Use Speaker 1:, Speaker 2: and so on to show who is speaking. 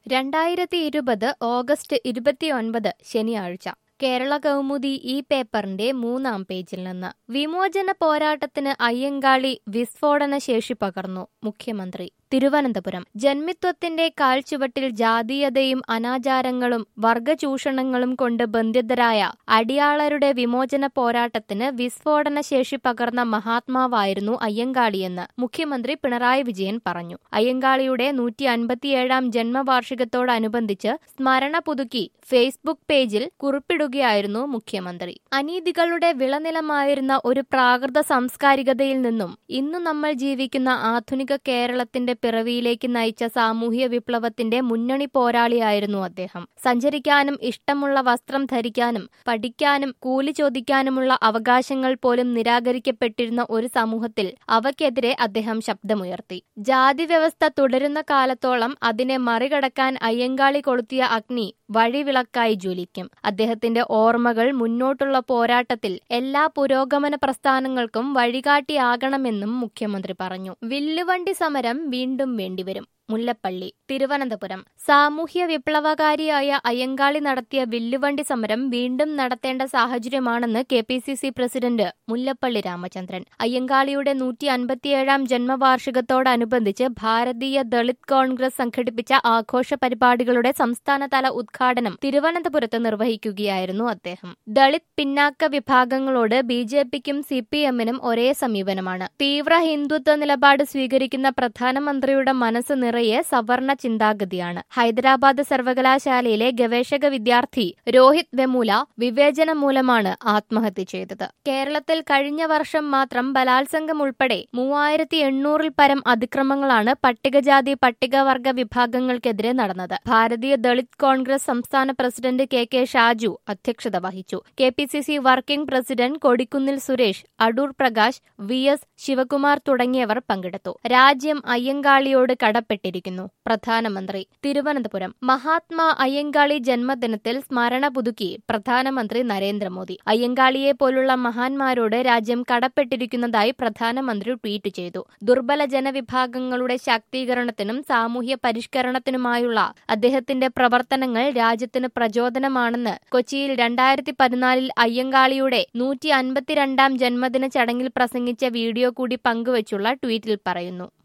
Speaker 1: രണ്ടായിരത്തി ഇരുപത് ഓഗസ്റ്റ് ഇരുപത്തിയൊൻപത് ശനിയാഴ്ച കേരള കൗമുദി ഈ പേപ്പറിന്റെ മൂന്നാം പേജിൽ നിന്ന് വിമോചന പോരാട്ടത്തിന് അയ്യങ്കാളി വിസ്ഫോടന ശേഷി പകർന്നു മുഖ്യമന്ത്രി തിരുവനന്തപുരം ജന്മിത്വത്തിന്റെ കാൽച്ചുവട്ടിൽ ജാതീയതയും അനാചാരങ്ങളും വർഗചൂഷണങ്ങളും കൊണ്ട് ബന്ധിതരായ അടിയാളരുടെ വിമോചന പോരാട്ടത്തിന് വിസ്ഫോടന ശേഷി പകർന്ന മഹാത്മാവായിരുന്നു അയ്യങ്കാളിയെന്ന് മുഖ്യമന്ത്രി പിണറായി വിജയൻ പറഞ്ഞു അയ്യങ്കാളിയുടെ നൂറ്റി അൻപത്തിയേഴാം ജന്മവാർഷികത്തോടനുബന്ധിച്ച് സ്മരണ പുതുക്കി ഫേസ്ബുക്ക് പേജിൽ കുറിപ്പിടുകയായിരുന്നു മുഖ്യമന്ത്രി അനീതികളുടെ വിളനിലമായിരുന്ന ഒരു പ്രാകൃത സാംസ്കാരികതയിൽ നിന്നും ഇന്നു നമ്മൾ ജീവിക്കുന്ന ആധുനിക കേരളത്തിന്റെ പിറവിയിലേക്ക് നയിച്ച സാമൂഹ്യ വിപ്ലവത്തിന്റെ മുന്നണി പോരാളിയായിരുന്നു അദ്ദേഹം സഞ്ചരിക്കാനും ഇഷ്ടമുള്ള വസ്ത്രം ധരിക്കാനും പഠിക്കാനും കൂലി ചോദിക്കാനുമുള്ള അവകാശങ്ങൾ പോലും നിരാകരിക്കപ്പെട്ടിരുന്ന ഒരു സമൂഹത്തിൽ അവയ്ക്കെതിരെ അദ്ദേഹം ശബ്ദമുയർത്തി ജാതി വ്യവസ്ഥ തുടരുന്ന കാലത്തോളം അതിനെ മറികടക്കാൻ അയ്യങ്കാളി കൊളുത്തിയ അഗ്നി വഴിവിളക്കായി ജ്വലിക്കും അദ്ദേഹത്തിന്റെ ഓർമ്മകൾ മുന്നോട്ടുള്ള പോരാട്ടത്തിൽ എല്ലാ പുരോഗമന പ്രസ്ഥാനങ്ങൾക്കും വഴികാട്ടിയാകണമെന്നും മുഖ്യമന്ത്രി പറഞ്ഞു വില്ലുവണ്ടി സമരം വീണ്ടും വേണ്ടിവരും മുല്ലപ്പള്ളി തിരുവനന്തപുരം സാമൂഹ്യ വിപ്ലവകാരിയായ അയ്യങ്കാളി നടത്തിയ വില്ലുവണ്ടി സമരം വീണ്ടും നടത്തേണ്ട സാഹചര്യമാണെന്ന് K P C C president Mullappally Ramachandran അയ്യങ്കാളിയുടെ നൂറ്റി അൻപത്തിയേഴാം ജന്മവാർഷികത്തോടനുബന്ധിച്ച് ഭാരതീയ ദളിത് കോൺഗ്രസ് സംഘടിപ്പിച്ച ആഘോഷ പരിപാടികളുടെ സംസ്ഥാനതല ഉദ്ഘാടനം തിരുവനന്തപുരത്ത് നിർവഹിക്കുകയായിരുന്നു അദ്ദേഹം ദളിത് പിന്നാക്ക വിഭാഗങ്ങളോട് ബി ജെ പിക്കും സി പി എമ്മിനും ഒരേ സമീപനമാണ് തീവ്ര ഹിന്ദുത്വ നിലപാട് സ്വീകരിക്കുന്ന പ്രധാനമന്ത്രിയുടെ മനസ്സ് നിറയെ സവർണ ചിന്താഗതിയാണ് ഹൈദരാബാദ് സർവകലാശാലയിലെ ഗവേഷക വിദ്യാർത്ഥി രോഹിത് വെമുല വിവേചനം മൂലമാണ് ആത്മഹത്യ ചെയ്തത് കേരളത്തിൽ കഴിഞ്ഞ വർഷം മാത്രം ബലാത്സംഗം ഉൾപ്പെടെ മൂവായിരത്തി എണ്ണൂറിൽ പരം അതിക്രമങ്ങളാണ് പട്ടികജാതി പട്ടികവർഗ വിഭാഗങ്ങൾക്കെതിരെ നടന്നത് ഭാരതീയ ദളിത് കോൺഗ്രസ് സംസ്ഥാന പ്രസിഡന്റ് കെ കെ ഷാജു അധ്യക്ഷത വഹിച്ചു K P C C working president Kodikunnil Suresh Adoor Prakash V S Sivakumar തുടങ്ങിയവർ പങ്കെടുത്തു രാജ്യം അയ്യങ്കാളിയോട് കടപ്പെട്ടിരിക്കുന്നു പ്രധാനമന്ത്രി തിരുവനന്തപുരം മഹാത്മാ അയ്യങ്കാളി ജന്മദിനത്തിൽ സ്മരണ പുതുക്കി പ്രധാനമന്ത്രി നരേന്ദ്രമോദി അയ്യങ്കാളിയെ പോലുള്ള മഹാന്മാരോട് രാജ്യം കടപ്പെട്ടിരിക്കുന്നതായി പ്രധാനമന്ത്രി ട്വീറ്റ് ചെയ്തു ദുർബല ജനവിഭാഗങ്ങളുടെ ശാക്തീകരണത്തിനും സാമൂഹ്യ പരിഷ്കരണത്തിനുമായുള്ള അദ്ദേഹത്തിന്റെ പ്രവർത്തനങ്ങൾ രാജ്യത്തിന് പ്രചോദനമാണെന്ന് കൊച്ചിയിൽ രണ്ടായിരത്തി പതിനാലിൽ അയ്യങ്കാളിയുടെ നൂറ്റി അൻപത്തിരണ്ടാം ജന്മദിന ചടങ്ങിൽ പ്രസംഗിച്ച വീഡിയോ കൂടി പങ്കുവച്ചുള്ള ട്വീറ്റിൽ പറയുന്നു